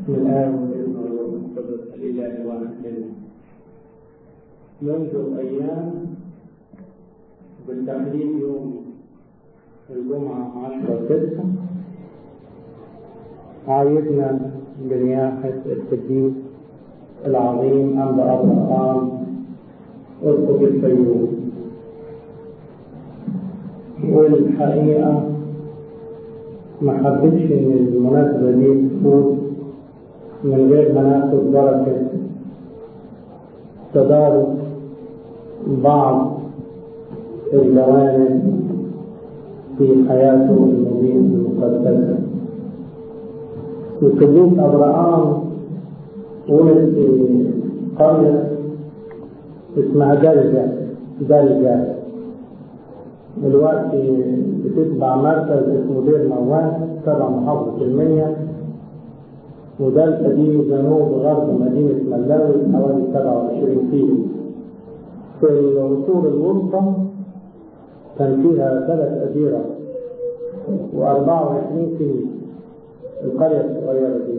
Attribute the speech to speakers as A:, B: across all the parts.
A: من الآن والابن والروح القدس الإله واحد منذ أيام بالتحديد يوم الجمعة عشرة ستة عايدنا برياحة القديس العظيم أنبا أبراهام أسقف الفيوم والحقيقة ما حبيتش إن المناسبة دي تفوت من غير ما ناخد بركة تدارك بعض الجوانب في حياته المدينة المقدسة القديس أبراهام ولد في قرية اسمها دلجة دلجة دلوقتي بتتبع مركز اسمه دير موان تبع محافظة المنيا ودلتا دي جنوب غرب مدينة ملاوي حوالي 27 كيلو في العصور الوسطى كان فيها ثلاث أديرة و24 كيلو القرية الصغيرة دي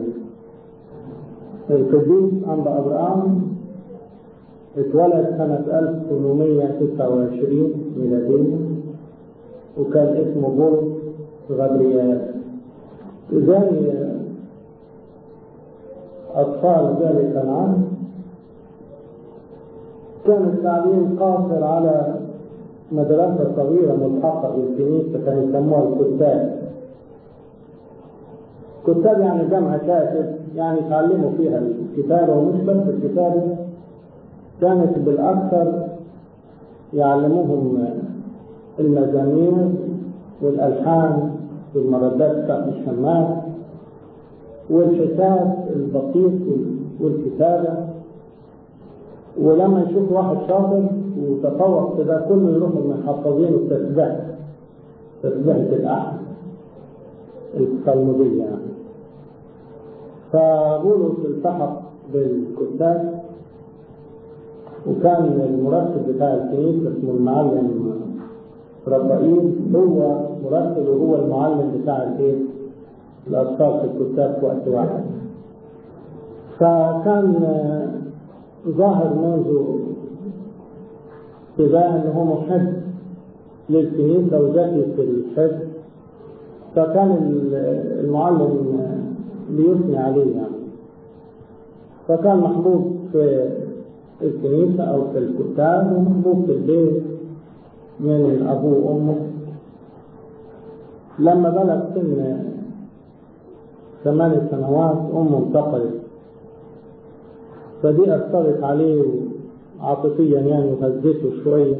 A: القديس أنبا أبراهام اتولد سنة 1829 ميلادية وكان اسمه بولس غبريال زي أطفال ذلك العام كان التعليم قاصر على مدرسة صغيرة ملحقة بالكنيسة كانوا يسموها الكتاب كتاب يعني جمع كاتب يعني تعلموا فيها الكتابة ومش بس الكتابة كانت بالأكثر يعلموهم المزامير والألحان والمردات بتاعت الشماس والحساب البسيط والكتابة ولما يشوف واحد شاطر وتفوق في ده كله يروحوا محفظين التسبيح تسبيحة الأحد التلمودية يعني فبولس التحق بالكتاب وكان المرتب بتاع الكنيسة اسمه المعلم رفائيل هو مرتب وهو المعلم بتاع الايه؟ الأطفال في الكتاب في وقت واحد. فكان ظاهر منذ ابتداء ان هو محب للكنيسة وذكي في الحفظ فكان المعلم بيثني عليه يعني فكان محبوب في الكنيسة أو في الكتاب ومحبوب في البيت من أبوه وأمه لما بلغ سن ثمان سنوات أمه انتقلت فدي أثرت عليه عاطفيا يعني وهزته شوية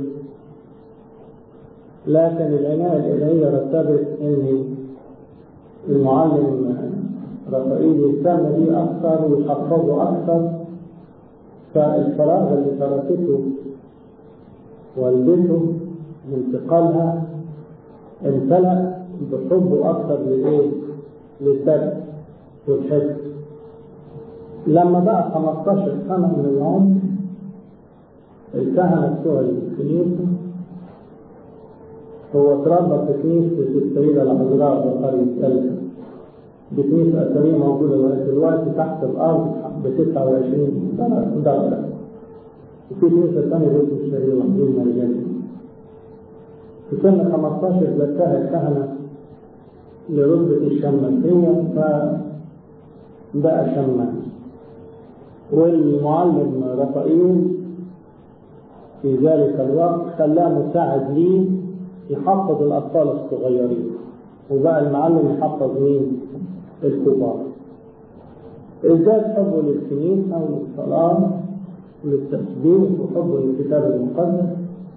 A: لكن العناية الإلهية رتبت إن المعلم رفائيل يهتم بيه أكثر ويحفظه أكثر فالفراغ اللي تركته والدته بانتقالها امتلأ بحبه أكثر للإيه؟ للدرس والحفظ لما بقى 15 سنة من العمر الكهنة بتوع الكنيسة هو اتربى في كنيسة السيدة العذراء بقرية ألفا دي كنيسة أثرية موجودة لغاية دلوقتي تحت الأرض ب 26 درجة وفي كنيسة ثانية باسم الشهير محمود مرجاني في سن 15 زكاها الكهنة لرتبة الشماسية فبقى شماس والمعلم رفائيل في ذلك الوقت خلاه مساعد ليه يحفظ الأطفال الصغيرين وبقى المعلم يحفظ مين؟ الكبار ازداد حبه للكنيسة وللصلاة وللتسبيح وحبه للكتاب المقدس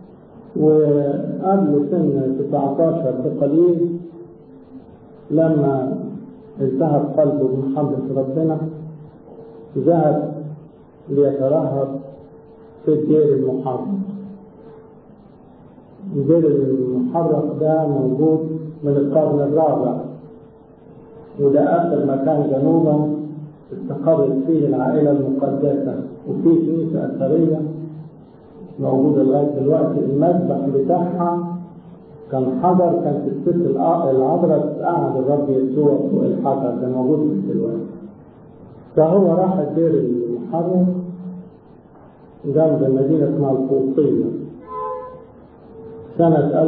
A: وقبل سن 19 بقليل لما التهب قلبه بمحبة ربنا ذهب ليترهب في الدير المحرق الدير المحرق ده موجود من القرن الرابع وده آخر مكان جنوبا استقرت فيه العائلة المقدسة وفي كنيسة أثرية موجودة لغاية دلوقتي المذبح بتاعها كان حجر كانت الست العذراء تقعد الرب يسوع فوق الحجر ده موجود في دلوقتي فهو راح الدير المحرر جنب مدينة اسمها القوطية سنة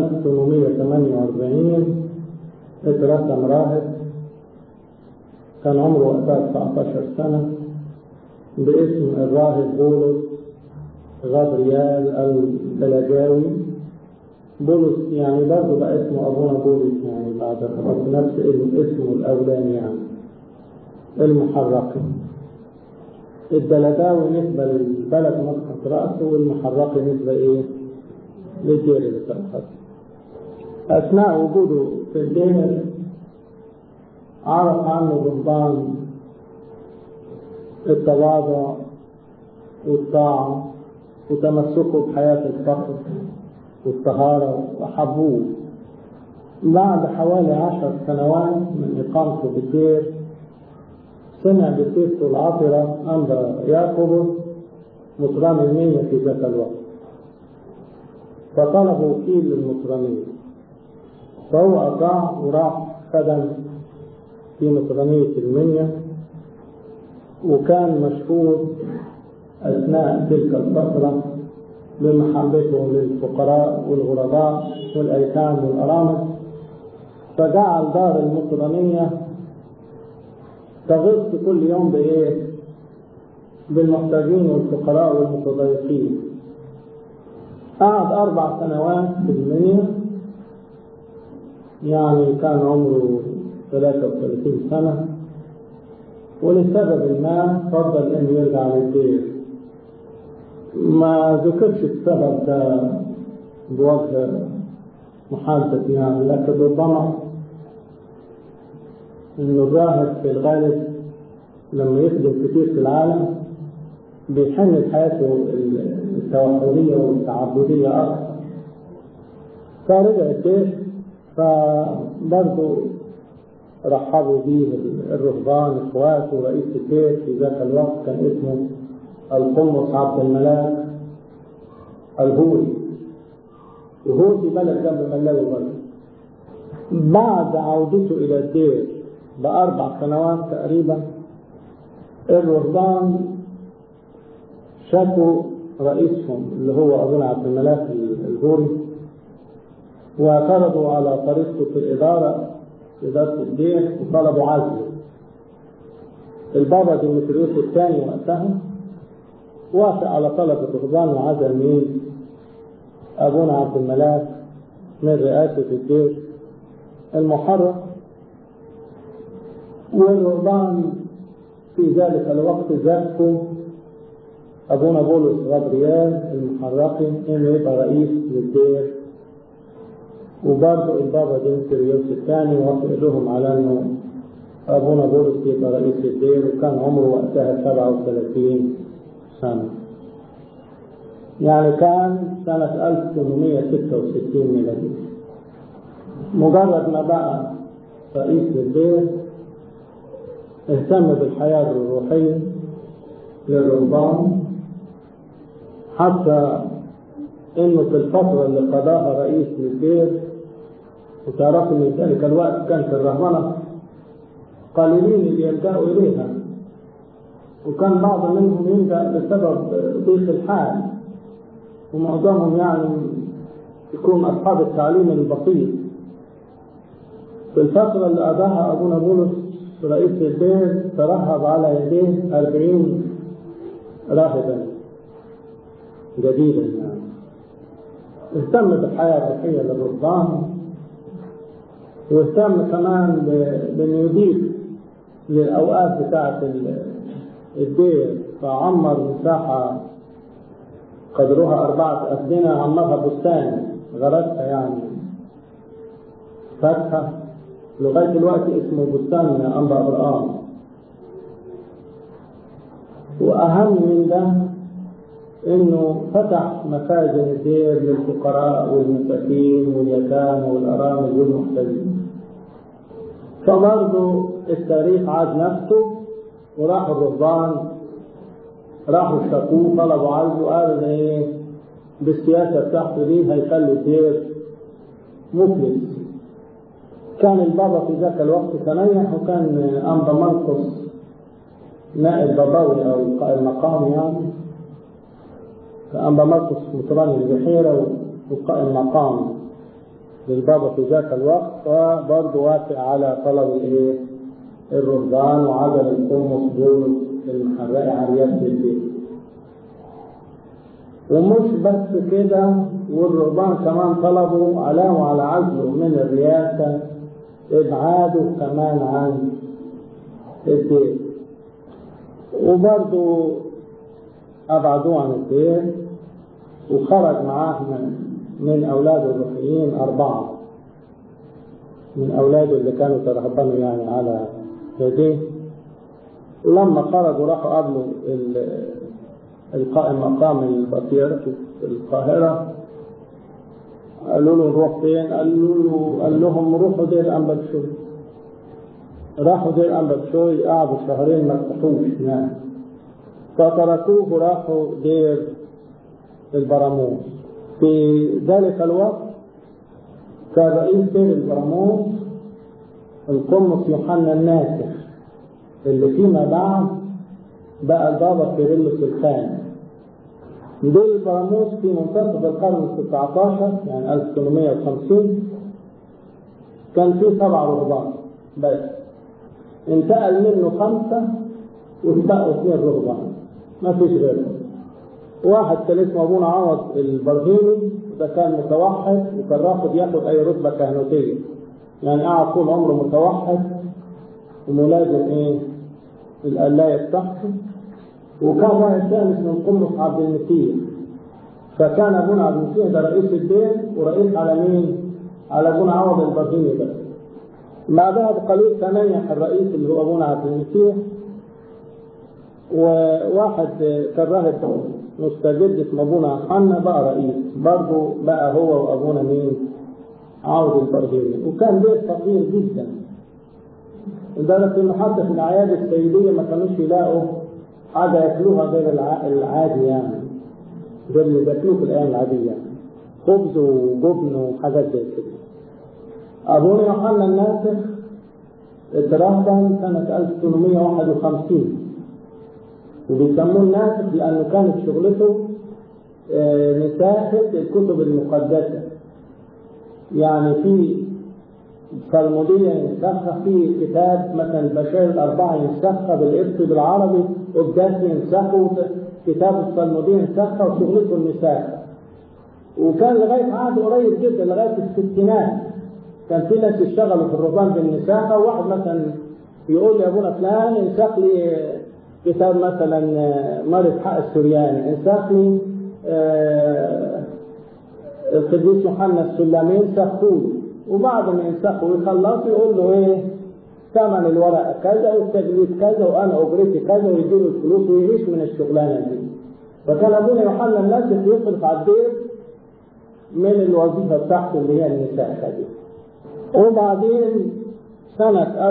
A: 1848 اترسم راهب كان عمره وقتها 19 سنة باسم الراهب بولس غابريال البلاجاوي بولس يعني برضه بقى اسمه أبونا بولس يعني بعد بس نفس اسمه الأولاني يعني المحرقي الدلداوي نسبة للبلد مسقط رأسه والمحرقي نسبة إيه؟ للدير اللي سقط أثناء وجوده في الدير عرف عنه الرهبان التواضع والطاعة وتمسكه بحياة الفقر والطهارة وحبوه بعد حوالي عشر سنوات من إقامته بالدير سمع بسيرته العطرة أمر يعقوب مطران المية في ذاك الوقت فطلب وكيل للمطرانية فهو أطاع وراح خدم في مطرانية المنيا وكان مشهور أثناء تلك الفترة بمحبته للفقراء والغرباء والأيتام والأرامل فجعل دار المطرانية تغط كل يوم بإيه؟ بالمحتاجين والفقراء والمتضايقين قعد أربع سنوات في المنيا يعني كان عمره 33 سنة ولسبب ما فضل انه يرجع للدير ما ذكرش السبب ده بوجه محادثة يعني لكن ربما انه الراهب في الغالب لما يخدم كتير في العالم بيحن لحياته التوحدية والتعبدية أكثر فرجع الدير فبرضه رحبوا به الرهبان اخواته رئيس الدير في ذاك الوقت كان اسمه القمص عبد الملاك الهوري وهو في بلد جنب ملاوي برضه بعد عودته الى الدير باربع سنوات تقريبا الرهبان شكوا رئيسهم اللي هو ابونا عبد الملاك الهوري واعترضوا على طريقته في الاداره إدارة الدين وطلبوا عزله البابا ديمتريوس الثاني وقتها وافق على طلب الرهبان وعزل مين؟ أبونا عبد الملاك من رئاسة الدير المحرر والرهبان في ذلك الوقت زكوا أبونا بولس غابريال المحرقي إنه يبقى رئيس للدير وبرضه البابا ديمتريوس الثاني وافق لهم على انه ابونا بولس يبقى رئيس الدير وكان عمره وقتها 37 سنه. يعني كان سنة 1866 ميلادي. مجرد ما بقى رئيس الدير اهتم بالحياة الروحية للرهبان حتى انه في الفترة اللي قضاها رئيس للدير وتعرفوا ان ذلك الوقت كانت الرهبنة قليلين اللي يلجأوا اليها وكان بعض منهم يلجأ بسبب ضيق الحال ومعظمهم يعني يكون اصحاب التعليم البسيط في الفترة اللي قضاها ابونا بولس رئيس الدير ترهب على يديه أربعين راهبا جديدا يعني اهتم بالحياة الروحية للرهبان واهتم كمان بأنه يضيف للأوقات بتاعة الدير فعمر مساحة قدرها أربعة أسدنة عمرها بستان غرسها يعني فاتحة لغاية الوقت اسمه بستان أنبا أبرام وأهم من ده انه فتح مخازن الدير للفقراء والمساكين واليتامى والارامل والمحتاجين فبرضه التاريخ عاد نفسه وراح الرهبان راحوا اشتكوه طلبوا عزله قالوا ده ايه بالسياسه بتاعته دي هيخلي الدير مفلس كان البابا في ذاك الوقت تنيح وكان انبا مرقس نائب بابوي أو القائم مقام يعني فأنبا مرقس مطران البحيرة وقائم مقام للبابا في ذاك الوقت فبرضه وافق على طلب الايه؟ الرهبان وعدم القمص دول المحرقة على رياسة البيت. ومش بس كده والرهبان كمان طلبوا علاوة على عزله من الرئاسة إبعاده كمان عن البيت. وبرضه أبعدوه عن البيت وخرج معاه من, من أولاده الروحيين أربعة من أولاده اللي كانوا ترهبنوا يعني على يديه لما خرجوا راحوا قابلوا القائم مقام البطير في القاهرة قالوا له نروح فين؟ قالوا له قال لهم روحوا دير أنبا بشوي راحوا دير أنبا بشوي قعدوا شهرين ما فتحوش هناك فتركوه وراحوا دير البراموس في ذلك الوقت كان رئيس دير البراموس القمص يوحنا الناسخ اللي فيما بعد بقى البابا كيرلس الخامس دير البراموس في منتصف القرن التسعة عشر يعني 1850 كان فيه سبع رهبان بس انتقل منه خمسة واتبقوا اثنين رهبان ما فيش غيرهم واحد كان اسمه ابونا عوض البرهيمي ده كان متوحد وكان رافض ياخد اي رتبه كهنوتيه يعني قعد طول عمره متوحد وملازم ايه القلايه بتاعته وكان واحد ثاني اسمه القمص عبد المسيح فكان ابونا عبد المسيح ده رئيس الدين ورئيس على مين؟ على ابونا عوض البرهيمي بس بعدها بقليل تنيح الرئيس اللي هو ابونا عبد المسيح وواحد كان راهب مستجد اسمه ابونا حنا بقى رئيس برضه بقى هو وابونا مين؟ عوض البرهيمي وكان بيت فقير جدا لدرجه انه حتى في الاعياد السيديه ما كانوش يلاقوا حاجه ياكلوها غير العادي يعني غير اللي بياكلوه في الايام العاديه يعني خبز وجبن وحاجات زي كده ابونا يوحنا الناسخ اترهبن سنه 1851 وبيسموه الناسخ لأنه كانت شغلته نساخة الكتب المقدسة يعني في صلمودية ينسخها في كتاب مثلا البشائر الأربعة ينسخها بالقبط بالعربي قداس ينسخه كتاب الصلمودية ينسخها وشغلته النساخة وكان لغاية عهد قريب جدا لغاية الستينات كان في ناس يشتغلوا في الرهبان بالنساخة وواحد مثلا يقول لي أبونا فلان ينسخ لي كتاب مثلا مرض حق السرياني انسخ لي القديس يوحنا السلامي ينسخوه وبعد ما ينسخوا ويخلصوا يقول له ايه ثمن الورقه كذا والتجليد كذا وانا اجرتي كذا ويديله الفلوس ويعيش من الشغلانه دي فكان ابونا يوحنا الناسخ يصرف على الدير من الوظيفه بتاعته اللي هي النساخه دي وبعدين سنه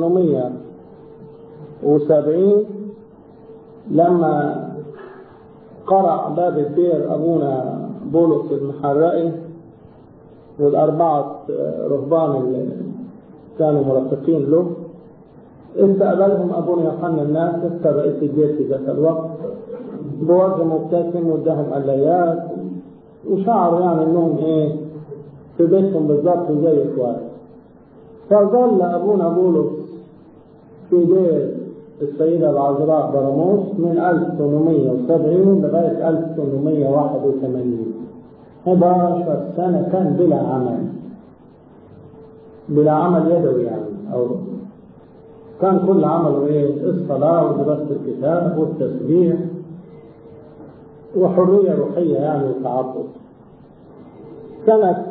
A: 1870 لما قرع باب الدير أبونا بولس المحرقي والأربعة رهبان اللي كانوا مرافقين له استقبلهم أبونا يوحنا الناسخ كرئيس الدير في ذاك الوقت بوجه مبتسم واداهم قلايات وشعروا يعني انهم ايه في بيتهم بالظبط زي اخوات فظل ابونا بولس في دير السيدة العذراء براموس من 1870 لغاية 1881 11 سنة كان بلا عمل بلا عمل يدوي يعني أو كان كل عمله إيه؟ الصلاة ودراسة الكتاب والتسبيح وحرية روحية يعني والتعبد سنة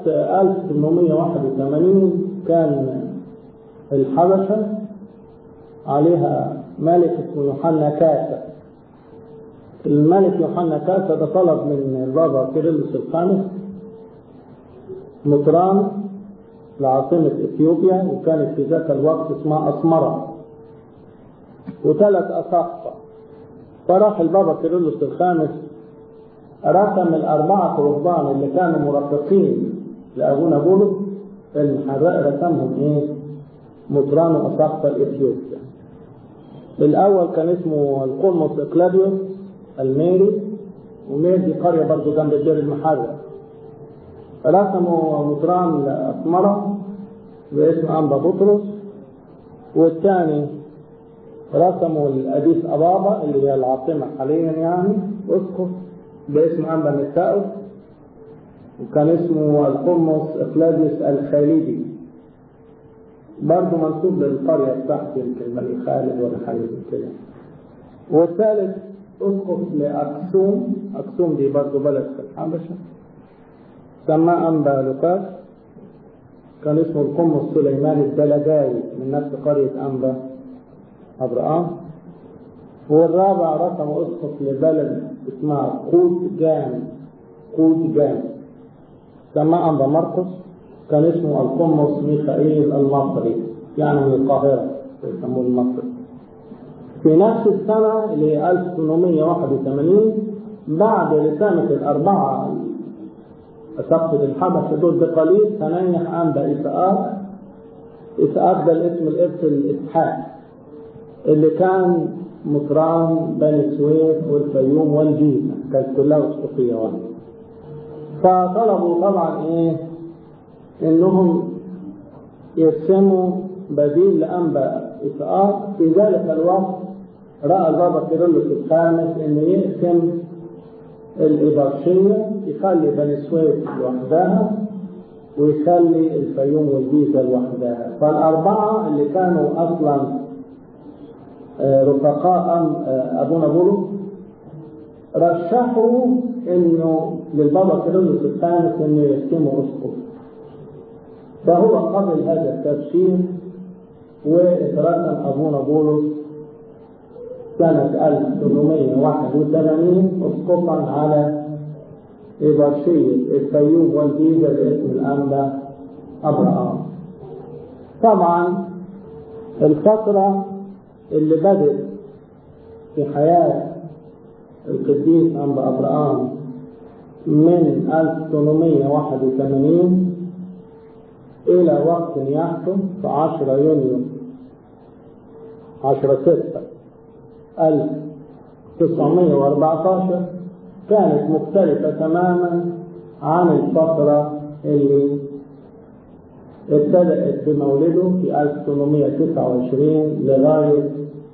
A: 1881 كان الحبشة عليها ملك اسمه يوحنا كاسا الملك يوحنا كاسا ده طلب من البابا كيرلس الخامس مطران لعاصمة اثيوبيا وكانت في ذاك الوقت اسمها اسمرة وثلاث اساقفة فراح البابا كيرلس الخامس رسم الأربعة رهبان اللي كانوا مرافقين لأبونا بولس المحرق رسمهم إيه؟ مطران وأساقفة الإثيوبيا الأول كان اسمه القرمس إقلاديوس الميري ومير دي قرية برضه جنب الدير المحرر رسموا مطران أسمرة باسم أنبا بطرس والثاني رسموا الأديس أبابا اللي هي العاصمة حاليا يعني أسقف باسم أنبا متاؤس وكان اسمه القمص إقلاديوس الخالدي برضه منسوب للقرية بتاعتي يمكن بني خالد ولا حاجة زي كده والثالث أسقف لأكسوم أكسوم دي برضه بلد في الحبشة سماه أنبا لوكاس كان اسمه القمص سليمان الدلجاوي من نفس قرية أنبا أبرام والرابع رسم أسقف لبلد اسمها قوت جان قوت جان سماه أنبا مرقس كان اسمه القمص ميخائيل المصري يعني من القاهرة يسموه المصري في نفس السنة اللي هي 1881 بعد رسالة الأربعة أسقط الحبشة دول بقليل تنيح أنبا إسحاق إسحاق ده الاسم الإبت الإسحاق اللي كان مطران بني سويف والفيوم والجيزة كانت كلها أسقفية واحدة فطلبوا طبعا إيه إنهم يرسموا بديل لأنبا إسحاق في ذلك الوقت رأى البابا كيرلس الخامس إنه يقسم الإبرشية يخلي بني سويف لوحدها ويخلي الفيوم والجيزة لوحدها فالأربعة اللي كانوا أصلا رفقاء أبونا بولس رشحوا إنه للبابا كيرلس الخامس إنه يقسموا أسقف فهو قبل هذا التبشير واترسم أبونا بولس سنة 1881 اسقطا على إبرشية الفيوم والجيزة باسم الأنبا أبراهام. طبعا الفترة اللي بدأت في حياة القديس أنبا أبراهام من 1881 إلى وقت يحكم في 10 يونيو 10 6 1914 كانت مختلفة تماما عن الفترة اللي ابتدأت بمولده في 1829 لغاية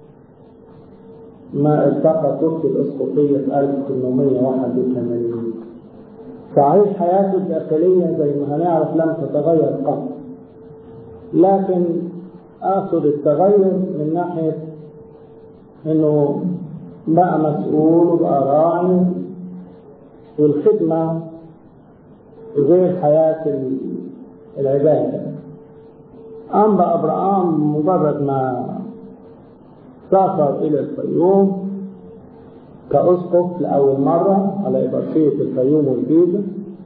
A: ما التقى تركي الأسقفية في 1881 صحيح حياته الداخلية زي ما هنعرف لم تتغير قط لكن أقصد التغير من ناحية انه بقى مسؤول وبقى راعي والخدمة غير حياة العبادة أنبا أبراهام مجرد ما سافر إلى الفيوم كأسقف لأول مرة على إبرشية الفيوم والجيزة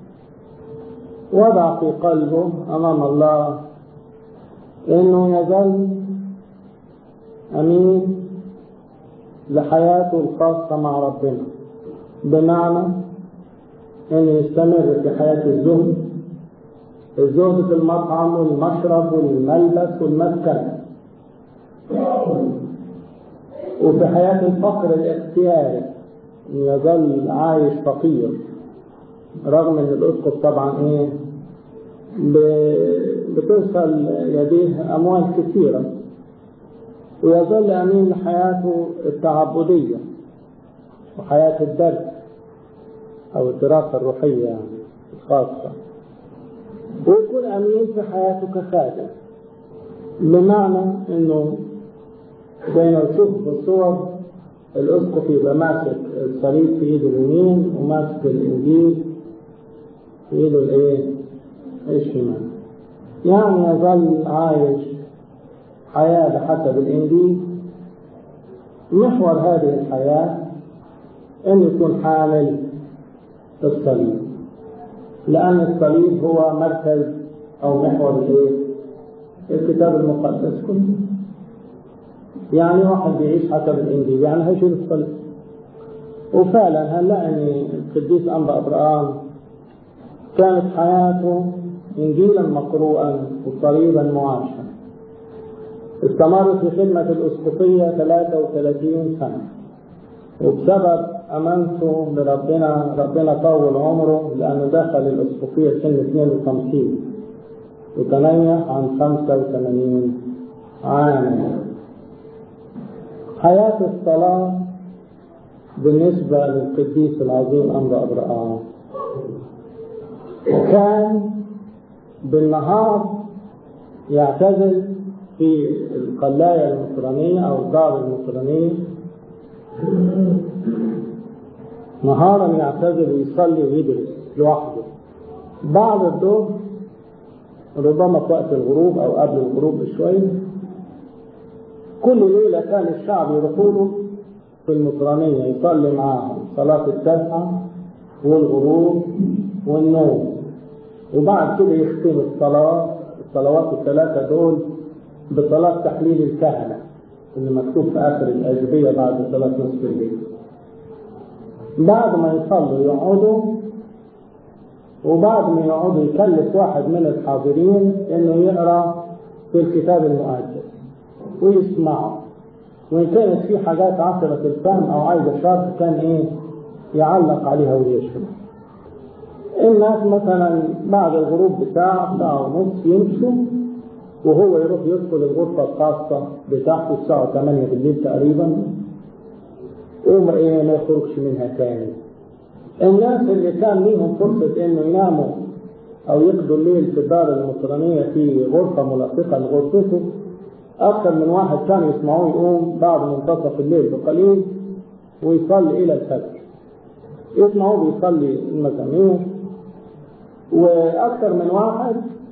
A: وضع في قلبه أمام الله إنه يظل أمين لحياته الخاصة مع ربنا بمعنى أن يستمر في حياة الزهد الزهد في المطعم والمشرب والملبس والمسكن وفي حياة الفقر الاختياري أن يظل عايش فقير رغم أن الأسقف طبعا إيه بتوصل يديه أموال كثيرة ويظل أمين لحياته التعبدية وحياة الدرس أو الدراسة الروحية يعني الخاصة ويكون أمين في حياته كخادم بمعنى أنه زي ما نشوف في الصور الأسقف يبقى ماسك الصليب في إيده اليمين وماسك الإنجيل في إيده الإيه؟ الشمال يعني يظل عايش حياة بحسب الإنجيل محور هذه الحياة أن يكون حامل الصليب لأن الصليب هو مركز أو محور الإيه؟ الكتاب المقدس كله يعني واحد بيعيش حسب الإنجيل يعني هيشيل الصليب وفعلا هنلاقي أن القديس أنبا أبراهام كانت حياته إنجيلا مقروءا وصليبا معاشا استمر في خدمة الأسقفية 33 سنة وبسبب أمانته لربنا ربنا طول عمره لأنه دخل الأسقفية سن 52 وتنيح عن 85 عاما حياة الصلاة بالنسبة للقديس العظيم أمر أبراهام كان بالنهار يعتزل في القلاية المصرانية أو الدار المصرانية نهارا يعتزل ويصلي ويدرس لوحده بعد الظهر ربما في وقت الغروب أو قبل الغروب بشوية كل ليلة كان الشعب يروحوا له في المصرانية يصلي معاهم صلاة التسعة والغروب والنوم وبعد كده يختم الصلاة الصلوات الثلاثة دول بصلاة تحليل الكهنة اللي مكتوب في آخر الأجبية بعد صلاة نصف الليل بعد ما يصلوا يقعدوا وبعد ما يقعدوا يكلف واحد من الحاضرين انه يقرا في الكتاب المقدس ويسمعه وان كانت في حاجات عسرة الفهم او عايزة شرح كان ايه يعلق عليها ويشرح الناس مثلا بعد الغروب بساعة ساعة ونص يمشوا وهو يروح يدخل الغرفة الخاصة بتاعته الساعة 8 بالليل تقريبا وما ايه ما يخرجش منها تاني الناس اللي كان ليهم فرصة انه يناموا او يقضوا الليل في الدار المصرانية في غرفة ملاصقة لغرفته اكثر من واحد كانوا يسمعوه يقوم بعد منتصف الليل بقليل ويصلي الى الفجر يسمعوه بيصلي المزامير واكثر من واحد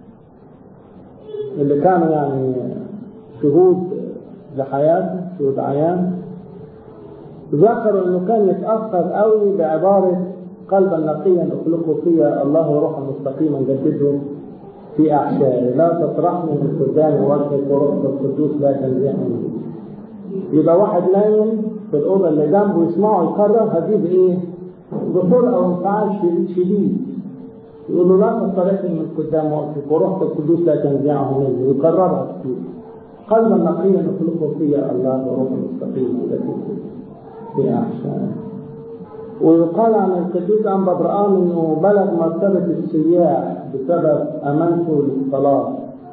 A: اللي كانوا يعني شهود لحياته شهود عيان ذكروا انه كان يتاثر قوي بعباره قلبا نقيا اخلقه فيا الله روحا مستقيما جدده في احشائي لا تطرحني من قدام وجهك ورحمة القدوس لا تنزعني يبقى واحد نايم في الاوضه اللي جنبه يسمعه يكرر هتجيب ايه؟ بسرعه وانفعال شديد يقول له لا تطرحني من قدام وجهك ورحمة القدوس لا تنزعه مني ويكررها كتير قلبا نقيا اخلقه فيا الله وروحا مستقيما جدده في أحسن ويقال عن القديس أنبا برآم أنه بلغ مرتبة السياح بسبب أمانته للصلاة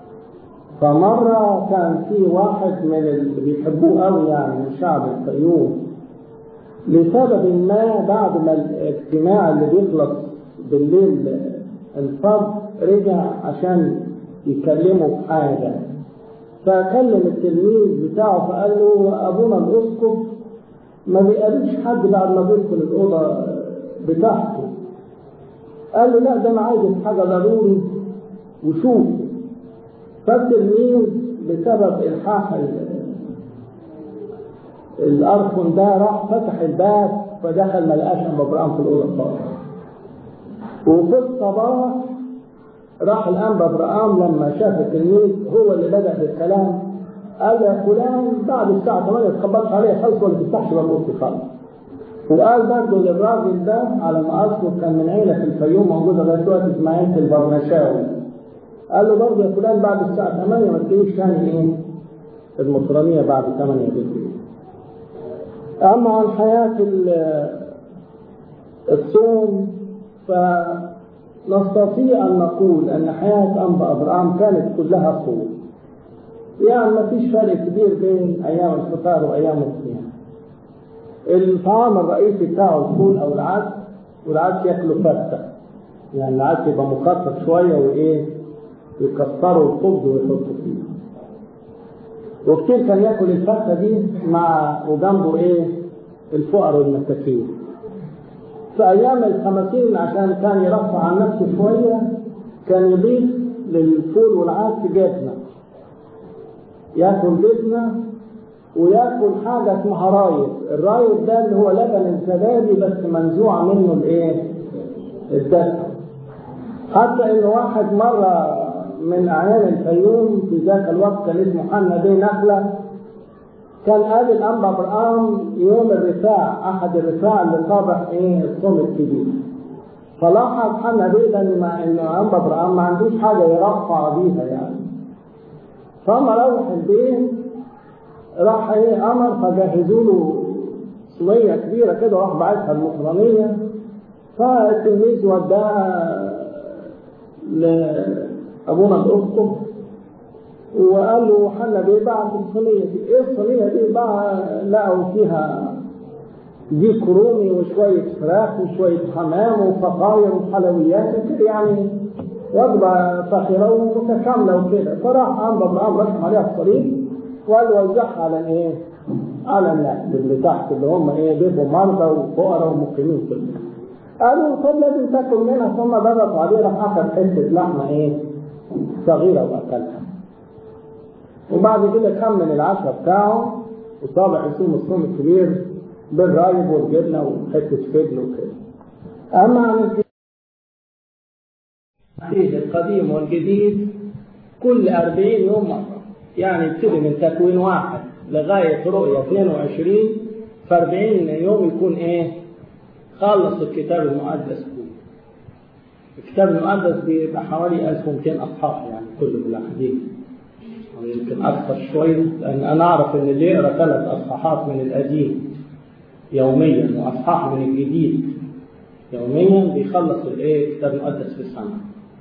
A: فمرة كان في واحد من اللي بيحبوه قوي يعني من شعب الفيوم لسبب ما بعد ما الاجتماع اللي بيخلص بالليل الفجر رجع عشان يكلمه في حاجة فكلم التلميذ بتاعه فقال له أبونا الأسقف ما بيقابلش حد بعد ما بيدخل الأوضة بتاعته قال له لا ده أنا عايز حاجة ضروري وشوف فالتلميذ بسبب إلحاح الأرفن ده راح فتح الباب فدخل ما لقاش أبو إبراهيم في الأوضة خالص وفي الصباح راح الأنبا إبراهيم لما شاف التلميذ هو اللي بدأ بالكلام قال يا فلان بعد الساعة 8 ما تخبطش عليه خالص ولا تفتحش باب اوضتي خالص. وقال برضه للراجل ده على ما اذكر كان من عيلة في الفيوم موجودة لغاية دلوقتي اسمها عيلة البرنشاوي. قال له برضه يا فلان بعد الساعة 8 ما تجيش تاني ايه؟ المصرانية بعد 8 بالليل. أما عن حياة الصوم فنستطيع أن نقول أن حياة أنبا أبراهام كانت كلها صوم. يعني ما فيش فرق كبير بين ايام الفطار وايام الصيام الطعام الرئيسي بتاعه الفول او العدس والعدس ياكله فته يعني العدس يبقى مخفف شويه وايه يكسروا الخبز ويحطوا فيه وكتير كان ياكل الفته دي مع وجنبه ايه الفقر والمساكين في ايام الخمسين عشان كان يرفع عن نفسه شويه كان يضيف للفول والعدس جبنه ياكل جبنه وياكل حاجه اسمها رايب الرايب ده اللي هو لبن الزبادي بس منزوع منه الايه الدسم حتى ان واحد مره من اعيان الفيوم في ذاك الوقت كان اسمه حنا بيه نخله كان قابل انبا برقام يوم الرفاع احد الرفاع اللي طابع ايه الصوم الكبير فلاحظ حنا بيه ده ان انبا برقام ما عندوش حاجه يرفع بيها يعني فما روح البيت راح ايه امر فجهزوا له صينيه كبيره كده وراح باعتها المطرانيه فالتلميذ وداها لابونا الاسقف وقال له حنا بيه بعت الصينيه دي ايه الصينيه دي بقى لقوا فيها ديك رومي وشويه فراخ وشويه حمام وفطاير وحلويات وكده يعني وجبه فاخره ومتكامله وكده فراح عند ابراهيم رسم عليها الصليب وقال وزعها على ايه؟ على الناس اللي تحت اللي هم ايه بيبقوا مرضى وفقراء ومقيمين في البيت. قالوا طب لازم تاكل منها ثم ضغط عليه راح اخذ حته لحمه ايه؟ صغيره واكلها. وبعد كده كمل العشاء بتاعه وطابع يصوم الصوم الكبير بالرايب والجبنه وحته فجل وكده. اما عن القديم والجديد كل 40 يوم مرة يعني يبتدي من تكوين واحد لغاية رؤية 22 في 40 يوم يكون ايه خلص الكتاب المقدس كله الكتاب المقدس بيبقى حوالي 1200 اصحاح يعني كله بالاحاديث او يمكن اكثر شويه لان انا اعرف ان اللي يقرا ثلاث اصحاحات من القديم يوميا واصحاح من الجديد يوميا بيخلص الايه الكتاب المقدس في السنه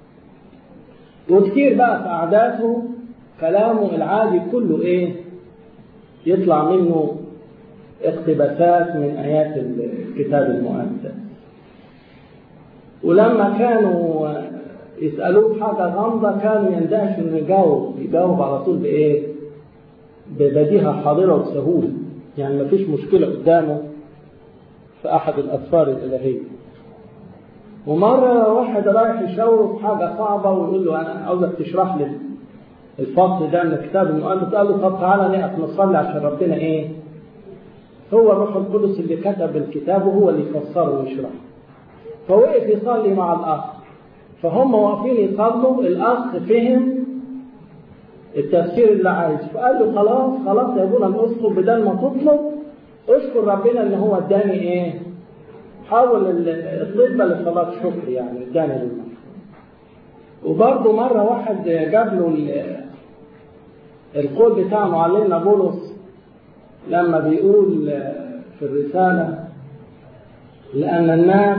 A: وكتير بقى في قعداته كلامه العادي كله ايه يطلع منه اقتباسات من ايات الكتاب المقدس ولما كانوا يسالوه في حاجه غامضه كانوا يندهش انه يجاوب يجاوب على طول بايه ببديهه حاضره وسهوله يعني مفيش مشكله قدامه في احد الاسفار الالهيه ومرة واحد رايح يشاوره في حاجة صعبة ويقول له أنا عاوزك تشرح لي الفصل ده من الكتاب المؤلف قال له طب تعالى نقف نصلي عشان ربنا إيه؟ هو الروح القدس اللي كتب الكتاب وهو اللي يفسره ويشرحه. فوقف يصلي مع الأخ فهم واقفين يصلوا الأخ فهم التفسير اللي عايزه فقال له خلاص خلاص يا ابونا الأسقف بدل ما تطلب اشكر ربنا إن هو اداني إيه؟ حول الطلبة لصلاة شكر يعني اداني للمرة وبرضه مرة واحد جاب له القول بتاع معلمنا بولس لما بيقول في الرسالة لأن الناس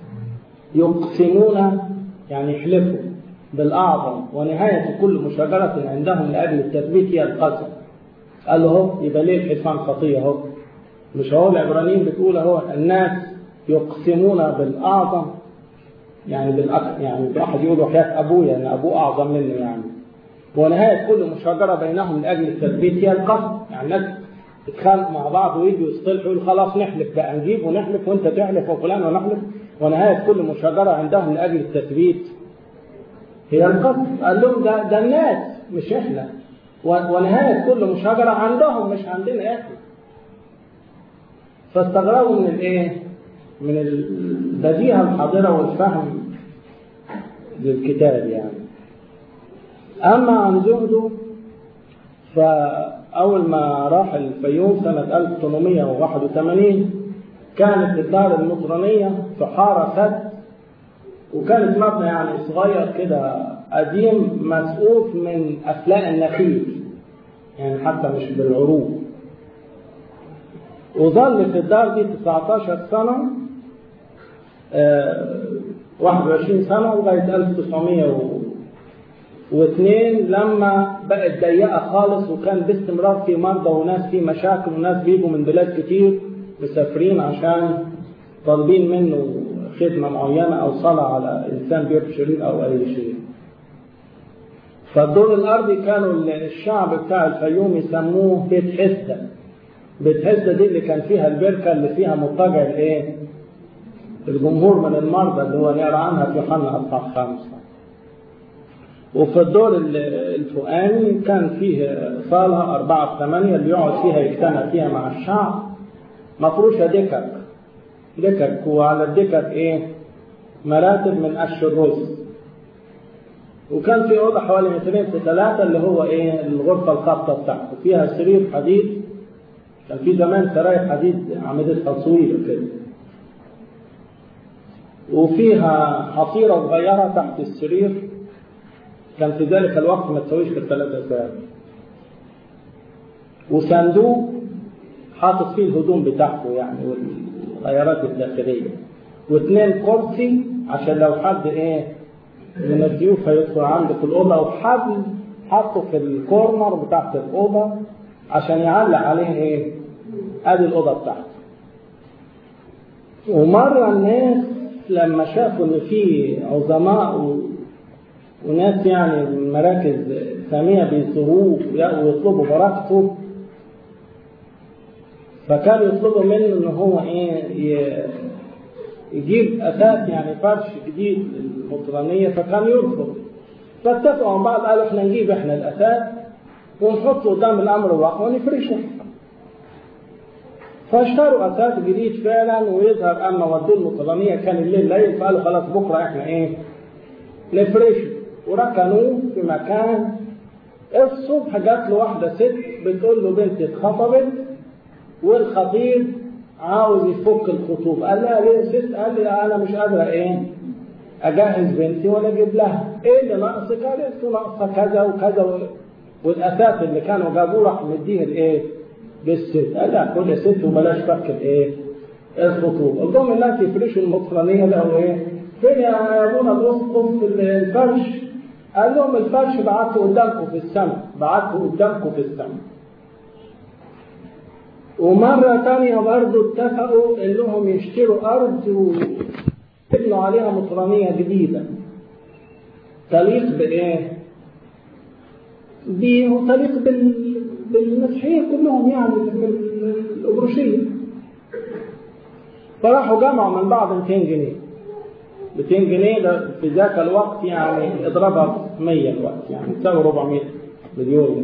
A: يقسمون يعني يحلفوا بالأعظم ونهاية كل مشاجرة عندهم لأجل التثبيت هي القسم قال له هو يبقى ليه الحلفان خطية اهو مش هو العبرانيين بتقول اهو الناس يقسمون بالأعظم يعني بالأك... يعني واحد يقول وحياة أبويا يعني أبوه أعظم مني يعني ونهاية كل مشاجرة بينهم لأجل التثبيت هي القسم يعني الناس يتخانقوا مع بعض ويجوا يصطلحوا يقولوا خلاص نحلف بقى نجيب ونحلف وأنت تحلف وفلان ونحلف ونهاية كل مشاجرة عندهم لأجل التثبيت هي القسم قال لهم ده, ده الناس مش إحنا ونهاية كل مشاجرة عندهم مش عندنا إحنا فاستغربوا من الإيه؟ من البديهة الحاضرة والفهم للكتاب يعني أما عن زهده فأول ما راح الفيوم سنة 1881 كانت الدار المطرانية في حارة سد وكانت مبنى يعني صغير كده قديم مسقوف من أفلاء النخيل يعني حتى مش بالعروق وظل في الدار دي 19 سنة آه 21 سنة لغاية 1902 لما بقت ضيقة خالص وكان باستمرار في مرضى وناس في مشاكل وناس بيجوا من بلاد كتير مسافرين عشان طالبين منه خدمة معينة أو صلاة على إنسان بيبشر أو أي شيء. فالدور الأرضي كانوا الشعب بتاع الفيوم يسموه بيت حسة. بيت حسة دي اللي كان فيها البركة اللي فيها مضطجع الإيه؟ الجمهور من المرضى اللي هو نقرا عنها في يوحنا اصحاح خمسه. وفي الدور الفوقاني كان فيه صالة أربعة في ثمانية اللي يقعد فيها يجتمع فيها مع الشعب مفروشة دكك دكك وعلى الدكك إيه؟ مراتب من قش الرز وكان في أوضة حوالي مترين في ثلاثة اللي هو إيه الغرفة الخاصة بتاعته فيها سرير حديد كان في زمان سراير حديد عملتها طويلة كده وفيها حصيرة صغيرة تحت السرير كان في ذلك الوقت ما تسويش في الثلاثة ساعات وصندوق حاطط فيه الهدوم بتاعته يعني والغيارات الداخلية واثنين كرسي عشان لو حد ايه من الضيوف هيدخل عندك الأوضة وحبل حطه في الكورنر بتاعت الأوضة عشان يعلق عليه ايه ادي الأوضة بتاعته ومرة الناس لما شافوا ان في عظماء و... وناس يعني من مراكز سامية بيزوروه ويطلبوا بركته فكانوا يطلبوا منه ان هو ايه يجيب اساس يعني فرش جديد للمطرانيه فكان يرفض فاتفقوا مع بعض قالوا احنا نجيب احنا الاساس ونحطه قدام الامر الواقع ونفرشه فاشتروا اساس جديد فعلا ويظهر اما ودوه المطرانيه كان الليل ليل فقالوا خلاص بكره احنا ايه نفرشه وركنوه في مكان الصبح جات له واحده ست بتقول له بنتي اتخطبت والخطيب عاوز يفك الخطوبه قال لها ليه يا ست قال لي انا مش قادره ايه اجهز بنتي ولا اجيب لها ايه اللي ناقصك قالت له ناقصه كذا وكذا و... والاساس اللي كانوا جابوه راح مديه الايه للست قال لها كل ست وبلاش فك الايه الخطوبه قلت لهم الناس يفرشوا المطرانيه لقوا ايه فين يا ابونا الاسقف الفرش قال لهم الفرش بعته قدامكم في السماء بعته قدامكم في السماء ومرة تانية برضه اتفقوا انهم يشتروا ارض ويبنوا عليها مطرانية جديدة تليق بايه؟ بيه وتليق بال... بالمسيحية كلهم يعني الأبروشية فراحوا جمعوا من بعض 200 جنيه 200 جنيه ده في ذاك الوقت يعني اضربها 100 الوقت يعني تساوي 400 مليون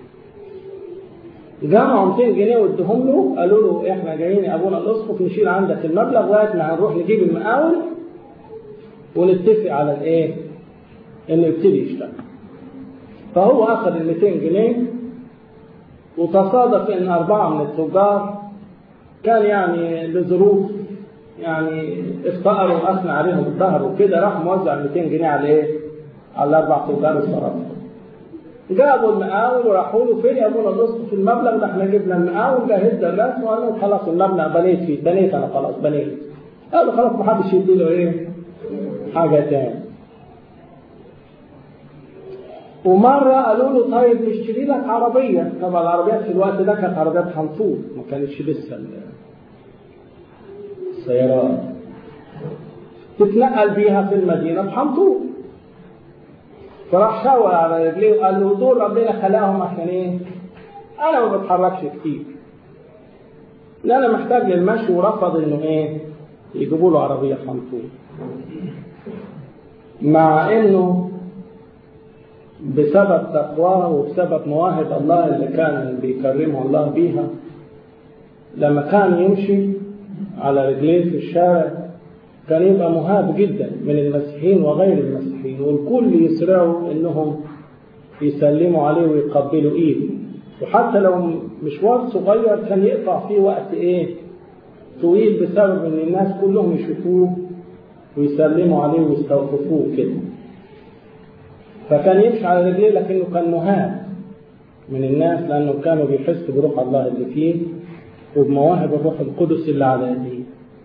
A: جمعوا 200 جنيه وادوهم له قالوا له احنا جايين يا ابونا الاسقف نشيل عندك المبلغ لغايه ما هنروح نجيب المقاول ونتفق على الايه؟ انه يبتدي يشتغل. فهو اخذ ال 200 جنيه وتصادف ان اربعه من التجار كان يعني لظروف يعني افتقروا واثنى عليهم الظهر وكده راح موزع 200 جنيه على ايه؟ على الاربع تجار الصرافه. جابوا المقاول وراحوا له فين يا ابونا الاسقف المبلغ ده احنا جبنا المقاول جهزنا الناس وقال له خلاص المبنى بنيت فيه بنيت انا خلاص بنيت قالوا خلاص ما حدش يدي له ايه حاجه تاني ومرة قالوا له طيب نشتري لك عربية طبعا العربيات في الوقت ده كانت عربيات حنطور ما كانتش لسه السيارات تتنقل بيها في المدينة بحنطور فراح شاور على رجليه وقال له دول ربنا خلقهم عشان ايه؟ انا ما بتحركش كتير. لا انا محتاج للمشي ورفض انه ايه؟ يجيبوا له عربيه حنطور. مع انه بسبب تقواه وبسبب مواهب الله اللي كان بيكرمه الله بيها لما كان يمشي على رجليه في الشارع كان يبقى مهاب جدا من المسيحيين وغير المسيحيين والكل يسرعوا انهم يسلموا عليه ويقبلوا ايده وحتى لو مشوار صغير كان يقطع فيه وقت ايه طويل بسبب ان الناس كلهم يشوفوه ويسلموا عليه ويستوقفوه كده فكان يمشي على رجليه لكنه كان مهاب من الناس لانه كانوا بيحسوا بروح الله اللي فيه وبمواهب الروح القدس اللي على يديه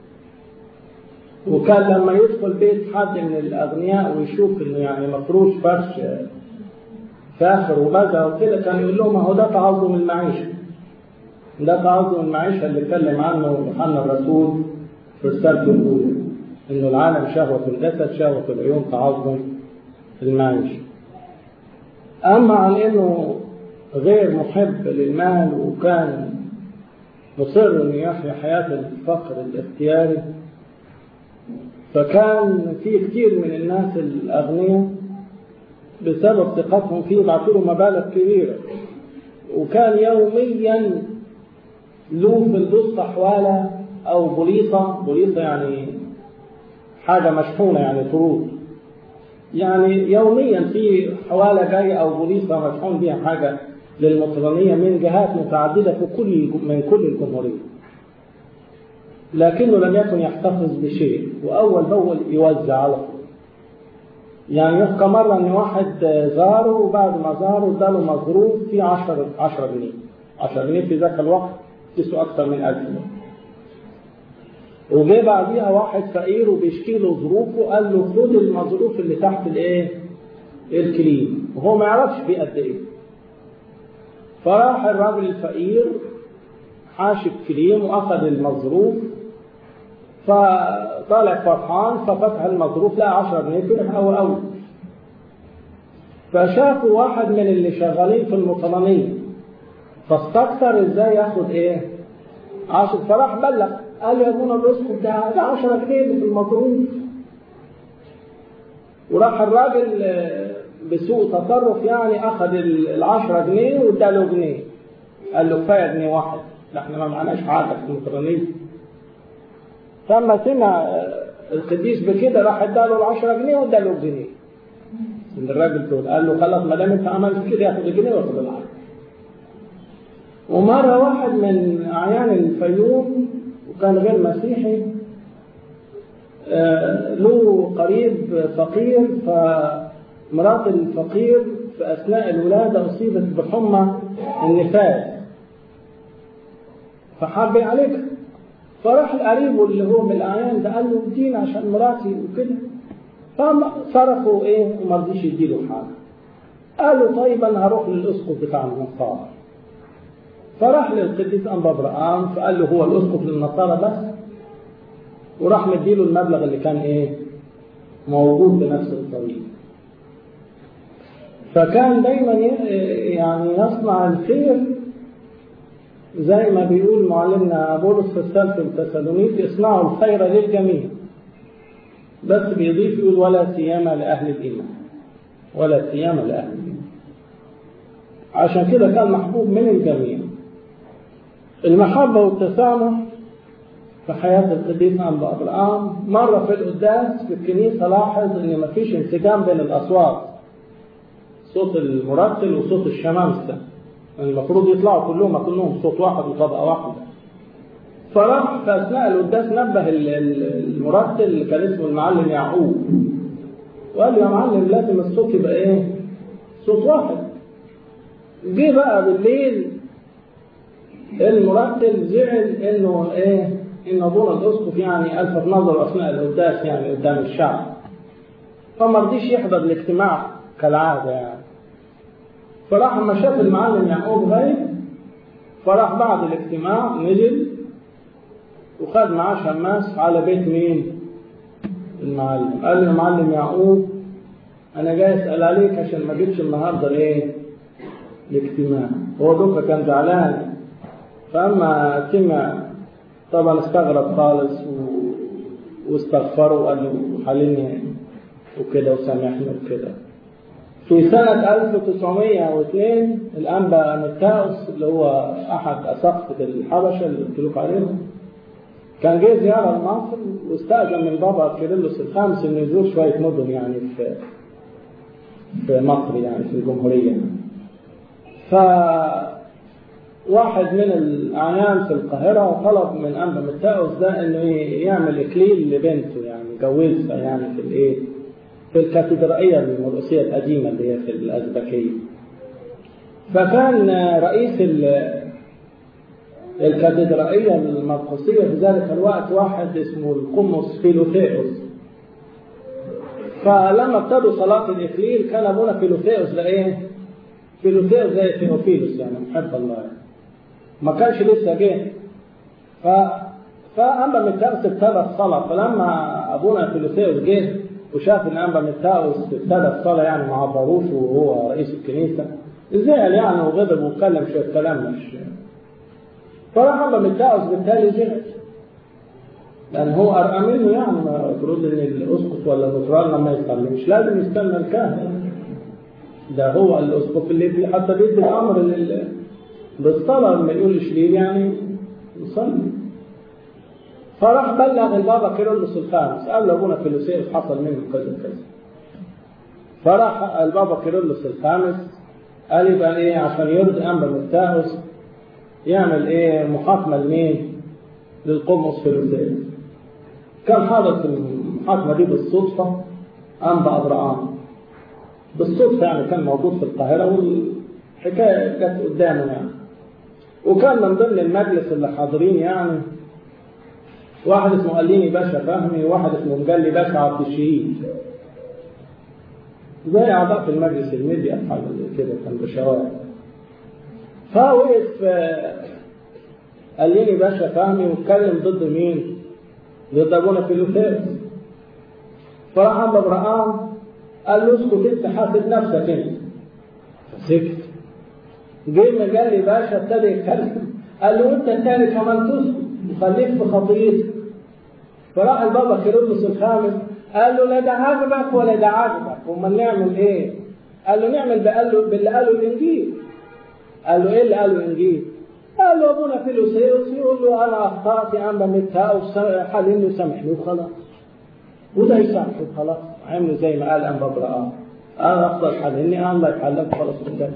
A: وكان لما يدخل بيت حد من الأغنياء ويشوف إنه يعني مفروش فرش فاخر وبزع وكده كان يقول لهم هو ده تعظم المعيشة ده تعظم المعيشة اللي اتكلم عنه يوحنا الرسول في رسالته الأولى إنه العالم شهوة الجسد شهوة العيون تعظم المعيشة أما عن إنه غير محب للمال وكان مصر إنه يحيا حياة الفقر الاختياري فكان في كتير من الناس الأغنياء بسبب ثقتهم فيه بعثوا له مبالغ كبيرة وكان يوميا له في البسطة حوالة أو بوليصة بوليصة يعني حاجة مشحونة يعني طرود يعني يوميا في حوالة جاية أو بوليصة مشحون بها حاجة للمطرانية من جهات متعددة في كل من كل الجمهورية لكنه لم يكن يحتفظ بشيء وأول بأول يوزع على طول يعني يحكى مرة إن واحد زاره وبعد ما زاره اداله مظروف فيه 10 10 جنيه 10 جنيه في ذاك الوقت تسوى أكثر من 1000 جنيه وجه بعديها واحد فقير وبيشكي له ظروفه قال له خد المظروف اللي تحت الايه؟ الكليم وهو ما يعرفش فيه قد ايه فراح الراجل الفقير حاش الكليم واخذ المظروف فطالع فرحان ففتح المظروف لقى 10 جنيه فرح قوي قوي فشافوا واحد من اللي شغالين في المطرانية فاستكثر ازاي ياخد ايه؟ 10 فراح بلغ قال له يا ابونا الاسقف ده ده 10 جنيه في المظروف وراح الراجل بسوء تصرف يعني اخذ ال 10 جنيه واداله جنيه قال له كفايه جنيه واحد لا احنا ما معناش حاجه في المطرانيه فلما سمع القديس بكده راح اداله ال 10 جنيه واداله جنيه من الراجل دول قال له خلاص ما دام انت عملت كده ياخد الجنيه وياخد العشرة ومرة واحد من أعيان الفيوم وكان غير مسيحي آه له قريب فقير فمرات الفقير في أثناء الولادة أصيبت بحمى النفاس فحب عليك فراح لقريبه اللي هو من الأعيان ده قال له اديني عشان مراتي وكده فصرفوا ايه وما رضيش يديله حاجه قال له طيب انا هروح للاسقف بتاع النصارى فراح للقديس انبا برقام فقال له هو الاسقف للنصارى بس وراح مديله المبلغ اللي كان ايه موجود بنفس الطريقه فكان دايما يعني يصنع الخير زي ما بيقول معلمنا بولس في السلف التسالونيك اصنعوا الخير للجميع بس بيضيف يقول ولا سيما لأهل الإيمان ولا سيما لأهل الإيمان عشان كده كان محبوب من الجميع المحبة والتسامح في حياة القديس أنبا أبراهام مرة في القداس في الكنيسة لاحظ إن مفيش انسجام بين الأصوات صوت المرتل وصوت الشمامسة المفروض يطلعوا كلهم كلهم صوت واحد وطبقة واحدة فراح في اثناء القداس نبه المرتل اللي كان اسمه المعلم يعقوب وقال له يا معلم لازم الصوت يبقى ايه؟ صوت واحد جه بقى بالليل المرتل زعل انه ايه؟ ان ابونا الاسقف يعني الفت نظره اثناء القداس يعني قدام الشعب فما رضيش يحضر الاجتماع كالعاده يعني فراح لما شاف المعلم يعقوب غايب فراح بعد الاجتماع نزل وخد معاه شماس على بيت مين؟ المعلم قال له يا معلم يعقوب انا جاي اسال عليك عشان ما جيتش النهارده الايه؟ الاجتماع هو دوكا كان زعلان فاما سمع طبعا استغرب خالص و... واستغفره وقال له حللني وكده وسامحني وكده في سنة 1902 الأنبا متاوس اللي هو أحد أساقفة الحبشة اللي قلت لكم عليهم كان جاي زيارة لمصر واستأذن من بابا كيرلس الخامس إنه يزور شوية مدن يعني في في مصر يعني في الجمهورية ف واحد من الأعيان في القاهرة طلب من أنبا متاوس ده إنه يعمل إكليل لبنته يعني يجوزها يعني في الإيه؟ في الكاتدرائية المرقسية القديمة اللي هي في الأزبكية. فكان رئيس الكاتدرائية المرقسية في ذلك الوقت واحد اسمه القمص فيلوثيوس. فلما ابتدوا صلاة الإكليل كان أبونا فيلوثيوس ده إيه؟ فيلوثيوس زي ثيوفيلوس يعني محب الله يعني. ما كانش لسه جه. ف فأما متاوس ابتدى الصلاة فلما أبونا فيلوثيوس جه وشاف ان انبا متاوس ابتدى الصلاه يعني مع ضروس وهو رئيس الكنيسه زعل يعني وغضب واتكلم شويه كلام مش فراح انبا متاوس بالتالي زعل لان هو ارقى منه يعني المفروض ان الاسقف ولا المطران لما يصلي مش لازم يستنى الكاهن ده هو الاسقف اللي حتى بيدي الامر لل... بالصلاه لما يقول لشليل يعني يصلي فراح بلغ البابا كيرلس الخامس قال له ابونا فيلوسيوس حصل منه كذا كذا فراح البابا كيرلس الخامس قال يبقى ايه عشان يرضي انبا متاوس يعمل ايه محاكمه لمين؟ للقمص فيلوسيوس كان حاضر في المحاكمه دي بالصدفه انبا ابراهام بالصدفه يعني كان موجود في القاهره والحكايه جت قدامه يعني وكان من ضمن المجلس اللي حاضرين يعني واحد اسمه قليني باشا فهمي وواحد اسمه مجلي باشا عبد الشهيد زي أعضاء في المجلس الميديا حاجة زي كده كان بشوارع فوقف قليني باشا فهمي واتكلم ضد مين؟ ضد أبونا فيلوثيرس فراح عند ابراهام قال له اسكت انت حاسب نفسك انت فسكت جه مجالي باشا ابتدى يتكلم قال له انت الثاني كمان تسكت وخليك في خطيتك فراح البابا كيرلس الخامس قال له لا ده عاجبك ولا ده عاجبك امال نعمل ايه؟ قال له نعمل بقال له باللي قاله الانجيل قال له ايه اللي قاله الانجيل؟ قال له ابونا فيلوسيوس يقول له انا اخطات يا عم بمتها حلمني وسامحني وخلاص وده يسامحه خلاص عملوا زي ما قال انبا ابراهام انا افضل حلمني الله يحلك خلاص قدامي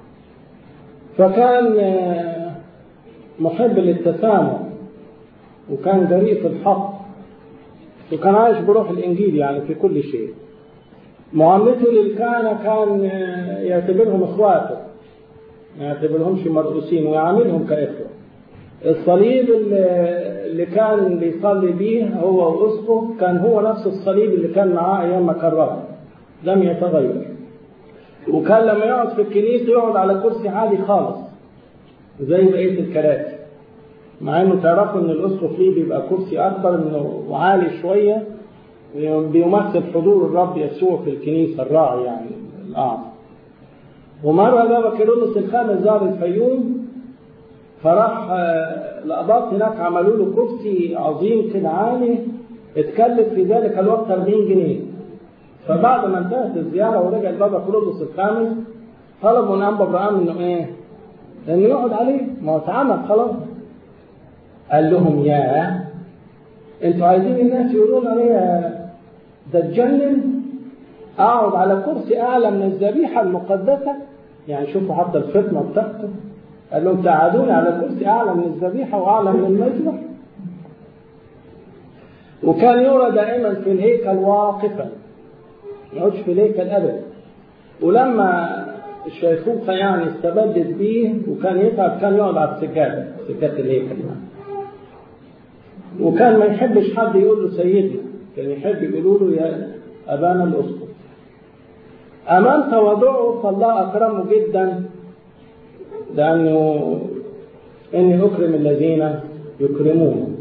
A: فكان محب للتسامح وكان جريء في الحق وكان عايش بروح الانجيل يعني في كل شيء معاملته للكهنة كان يعتبرهم اخواته ما يعتبرهمش مرؤوسين ويعاملهم كاخوه الصليب اللي كان بيصلي بيه هو واسقف كان هو نفس الصليب اللي كان معاه ايام ما كرره لم يتغير وكان لما يقعد في الكنيسه يقعد على كرسي عالي خالص زي بقيه الكراسي مع انه تعرفوا ان الاسقف ليه بيبقى كرسي اكبر منه وعالي شويه بيمثل حضور الرب يسوع في الكنيسه الراعي يعني الاعظم ومره بابا كيرلس الخامس زار الفيوم فراح الأباط هناك عملوا له كرسي عظيم كده عالي اتكلف في ذلك الوقت 40 جنيه فبعد ما انتهت الزيارة ورجع البابا كرولوس الخامس طلب من أنبا إبراهيم إنه إيه؟ إنه يقعد عليه ما هو اتعمل خلاص قال لهم يا انتوا عايزين الناس يقولون عليا ده اتجنن اقعد على كرسي اعلى من الذبيحه المقدسه يعني شوفوا حتى الفتنه بتاعته قال لهم تقعدوني على كرسي اعلى من الذبيحه واعلى من المذبح وكان يرى دائما في الهيكل واقفا ما يقعدش في الهيكل ابدا ولما الشيخوخة يعني استبدت بيه وكان يتعب كان يقعد على السجادة سجادة الهيكل يعني. وكان ما يحبش حد يقول له سيدنا كان يحب يقولوا له يا أبانا الأسقف أمام تواضعه فالله أكرمه جدا لأنه إني أكرم الذين يكرمون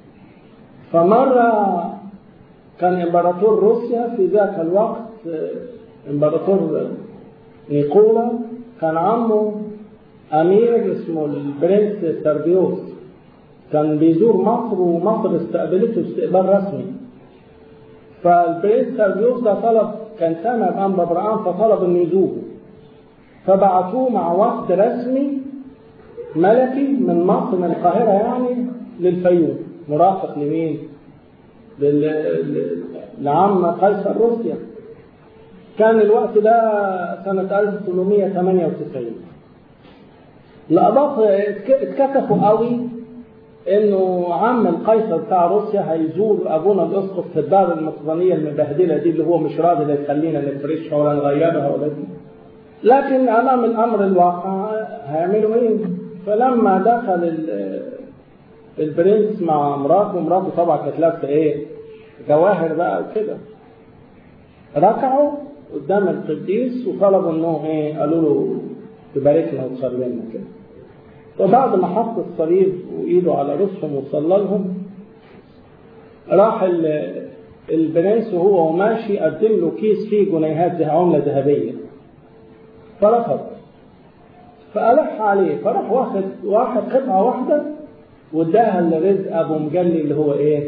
A: فمرة كان إمبراطور روسيا في ذاك الوقت إمبراطور نيكولا كان عمه أمير اسمه البرنس سربيوس كان بيزور مصر ومصر استقبلته استقبال رسمي فالبرنس سربيوس ده طلب كان سامع بأنبا برعان فطلب انه يزوره فبعتوه مع وفد رسمي ملكي من مصر من القاهرة يعني للفيوم مرافق لمين؟ لل... لعم قيصر روسيا كان الوقت ده سنة 1898 الأباط اتكتفوا قوي انه عم القيصر بتاع روسيا هيزور ابونا الاسقف في الدار المصرانيه المبهدله دي اللي هو مش راضي لا يخلينا نفرشها ولا نغيرها ولا دي لكن امام الامر الواقع هيعملوا ايه؟ فلما دخل البرنس مع مراته مراته طبعا كانت لابسه ايه؟ جواهر بقى وكده ركعوا قدام القديس وطلبوا انه ايه؟ قالوا له تباركنا وتصلي لنا كده فبعد ما حط الصليب وايده على رؤوسهم وصلى لهم راح البرنس وهو ماشي قدم له كيس فيه جنيهات عمله ذهبيه فرفض فألح عليه فراح واخد واحد قطعه واحده واداها لرزق ابو مجلي اللي هو ايه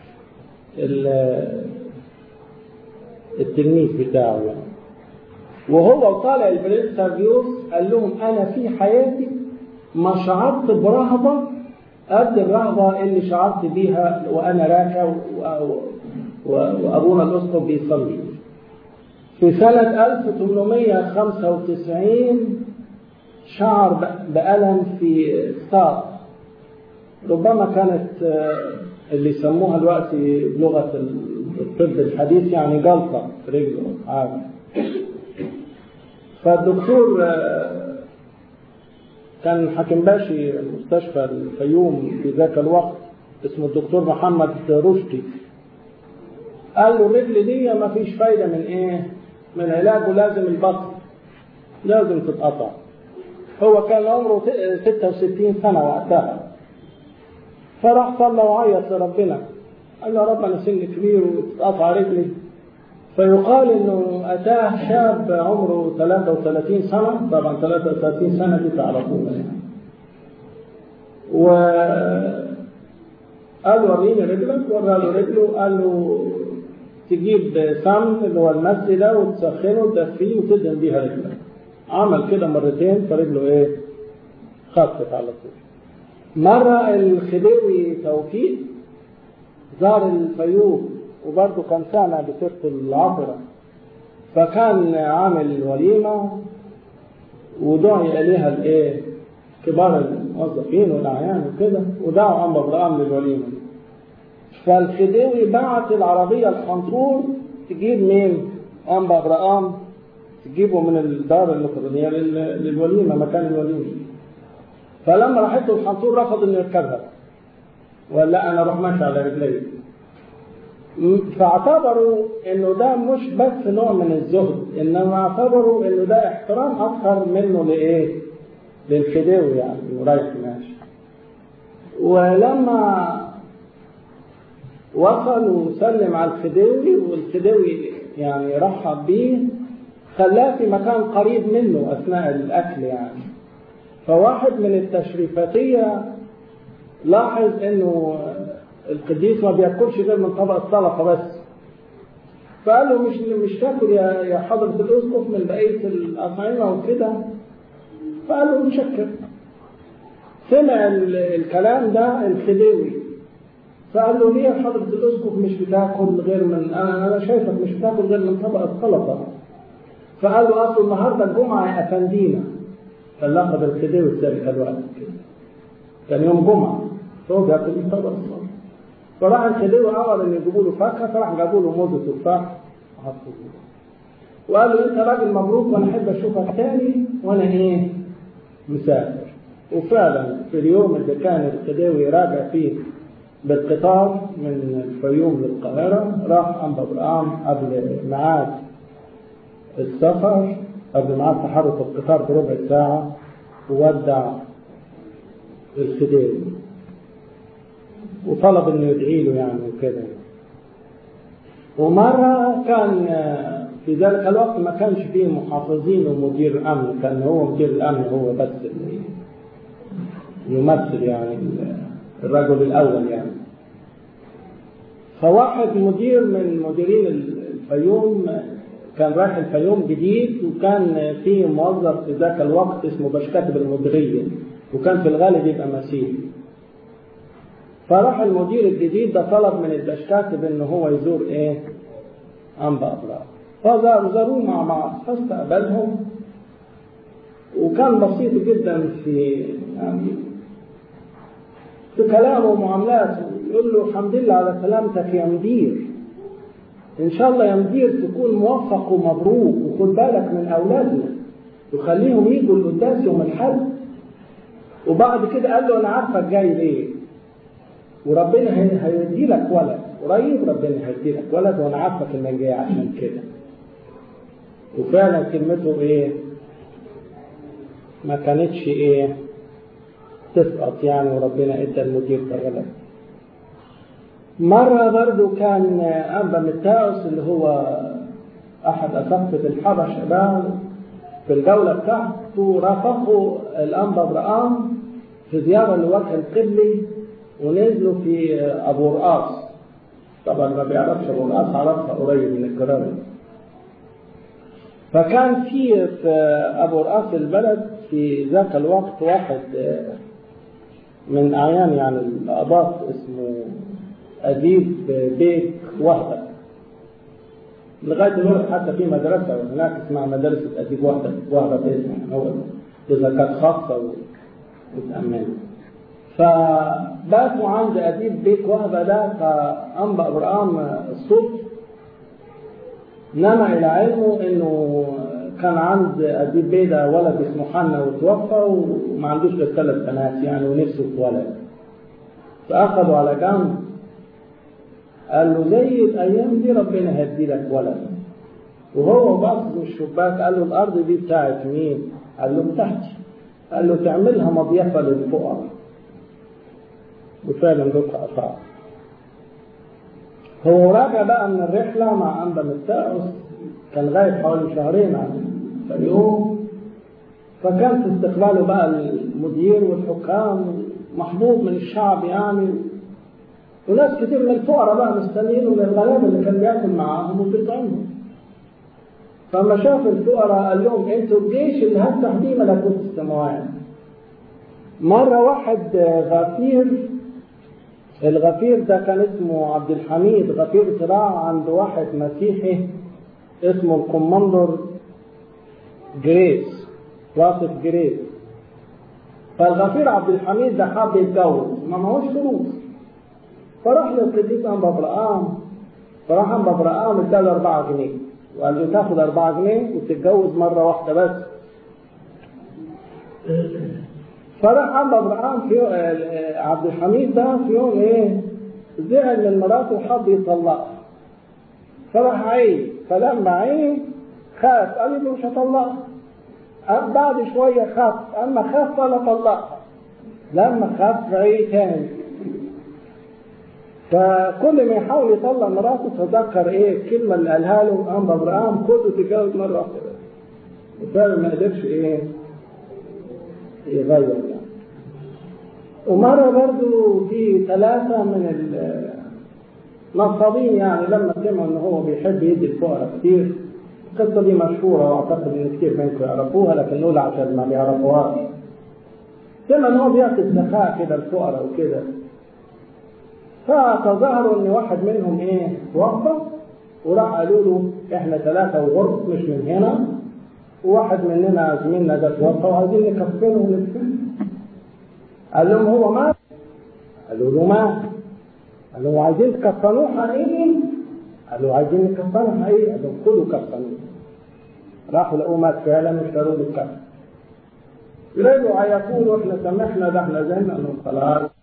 A: التلميذ بتاعه يعني وهو طالع البرنس سيرفيوس قال لهم انا في حياتي ما شعرت برهبة قد الرهبة اللي شعرت بيها وأنا راكع وأبونا الأسقف بيصلي في سنة 1895 شعر بألم في الساق ربما كانت اللي يسموها دلوقتي بلغة الطب الحديث يعني جلطة في رجله عادي فالدكتور كان حاكم باشي مستشفى الفيوم في ذاك الوقت اسمه الدكتور محمد رشدي قال له الرجل دي ما فيش فايدة من ايه من علاجه لازم البطن لازم تتقطع هو كان عمره 66 سنة وقتها فراح صلى وعيط لربنا قال له يا رب انا سن كبير وتتقطع رجلي فيقال انه اتاه شاب عمره 33 سنه طبعا 33 سنه دي تعرفوها يعني و قال وريني رجلك ورى له رجله قال له تجيب سمن اللي هو المس ده وتسخنه وتدفيه وتدهن بيها رجلك عمل كده مرتين فرجله ايه خفت على طول مرة الخديوي توفيق زار الفيوم وبرضه كان سامع بسيرة العطرة فكان عامل وليمة ودعي إليها الإيه؟ كبار الموظفين والأعيان وكده ودعوا عم إبراهيم للوليمة فالخديوي بعت العربية الخنصور تجيب مين؟ أم إبراهيم تجيبه من الدار الإلكترونية للوليمة مكان الوليمة فلما راحت له الخنصور رفض إنه يركبها وقال لا أنا أروح ماشي على رجلي فاعتبروا انه ده مش بس نوع من الزهد انما اعتبروا انه ده احترام اكثر منه لايه للخديوي يعني رايح ماشي ولما وصل وسلم على الخديوي والخديوي يعني رحب بيه خلاه في مكان قريب منه اثناء الاكل يعني فواحد من التشريفاتيه لاحظ انه القديس ما بياكلش غير من طبق السلطه بس فقال له مش مش تاكل يا يا حضره الاسقف من بقيه الاطعمه وكده فقال له متشكر سمع الكلام ده الخديوي فقال له ليه يا حضره الاسقف مش بتاكل غير من انا انا شايفك مش بتاكل غير من طبق السلطه فقال له اصل النهارده الجمعه يا افندينا فلقب الخديوي ذلك الوقت كده كان يوم جمعه فهو بياكل من طبق السلطه فراح الخديوي امر ان يجيبوا له فاكهه فراح جابوا له موز وتفاح وحطوا له وقال له انت راجل مبروك وانا احب اشوفك تاني وانا ايه مسافر وفعلا في اليوم اللي كان الخديوي راجع فيه بالقطار من الفيوم للقاهرة راح أنبا برقام قبل ميعاد السفر قبل ميعاد تحرك القطار بربع ساعة وودع الخديوي وطلب انه يدعي له يعني وكده ومرة كان في ذلك الوقت ما كانش فيه محافظين ومدير امن كان هو مدير الامن هو بس اللي يمثل يعني الرجل الاول يعني فواحد مدير من مديرين الفيوم كان رايح الفيوم جديد وكان في موظف في ذاك الوقت اسمه باش كاتب المديريه وكان في الغالب يبقى مسيحي فراح المدير الجديد ده طلب من البشكاتب ان هو يزور ايه انبا ابرار فزاروه مع بعض فاستقبلهم وكان بسيط جدا في يعني في كلامه ومعاملاته يقول له الحمد لله على سلامتك يا مدير ان شاء الله يا مدير تكون موفق ومبروك وخد بالك من اولادنا وخليهم يجوا القداس يوم الحد وبعد كده قال له انا عارفك جاي ليه وربنا هيدي لك ولد قريب ربنا هيدي لك ولد وانا عارفك انك جاي عشان كده وفعلا كلمته ايه ما كانتش ايه تسقط يعني وربنا ادى المدير ده ولد مرة برضو كان أنبا متاوس اللي هو أحد أسقفة الحبشة ده في الجولة بتاعته رافقه الأنبا برقام في زيارة لوجه القبلي ونزلوا في ابو رقاص طبعا ما بيعرفش ابو رقاص عرفها قريب من الكرامه فكان في في ابو رقاص البلد في ذاك الوقت واحد من اعيان يعني الاباط اسمه اديب بيك وهبه لغايه دلوقتي حتى في مدرسه هناك اسمها مدرسه اديب وهبه وهبه باسمه يعني هو اذا كانت خاصه ومتامنه فباتوا عند أديب بيت وهبة ده فأنبأ برقام الصبح نما إلى علمه إنه كان عند أديب بيدا ولد اسمه حنا وتوفى وما عندوش غير ثلاث بنات يعني ونفسه في ولد فأخذوا على جنب قال له زي الأيام دي ربنا هيدي لك ولد وهو باصص من الشباك قال له الأرض دي بتاعت مين؟ قال له بتاعتي قال له تعملها مضيفة للفقراء وفعلا ربح أطاع هو راجع بقى من الرحلة مع أنبا متاعس كان غايب حوالي شهرين عن اليوم فكان في استقباله بقى المدير والحكام محبوب من الشعب يعني وناس كتير من الفقراء بقى مستنيين من الغلابة اللي كان بياكل معاهم وبيطعمهم فلما شاف الفقراء قال لهم انتوا الجيش اللي هفتح بيه ملكوت السماوات مرة واحد غفير الغفير ده كان اسمه عبد الحميد غفير صراع عند واحد مسيحي اسمه الكوماندر جريس راسة جريس فالغفير عبد الحميد ده حب يتجوز ما معهوش فلوس فراح للقديس أنبا برقام فراح أنبا برقام اداله 4 جنيه وقال له تاخد 4 جنيه وتتجوز مرة واحدة بس فراح أنبا برقام في عبد الحميد ده في يوم إيه زعل من مراته وحب يطلقها فراح عيب فلما عيب خاف قال له مش هطلقها بعد شوية خاف أما خاف ولا طلقها لما خاف عيب تاني فكل ما يحاول يطلع مراته تذكر ايه الكلمة اللي قالها له أنبا إبراهيم كله تتجوز مرة واحدة بس وفعلا ما قدرش ايه يغير يعني ومرة برضو في ثلاثة من النصابين يعني لما سمعوا ان هو بيحب يدي الفقراء كتير القصة دي مشهورة واعتقد ان كتير منكم يعرفوها لكن دول عشان ما بيعرفوهاش سمع ان هو بيعطي السخاء كده الفقراء وكده فتظاهروا ان واحد منهم ايه توفى وراح قالوا له احنا ثلاثة وغرب مش من هنا وواحد مننا زميلنا ده توفى وعايزين نكفنه ونكفنه قال لهم هو مات قالوا له مات قالوا عايزين تكفنوه حقيقي قالوا عايزين نكفنه حقيقي قالوا كلوا كفنوه راحوا لقوه مات فعلا واشتروا له الكفن يريدوا يقولوا احنا سامحنا ده احنا زينا انه خلاص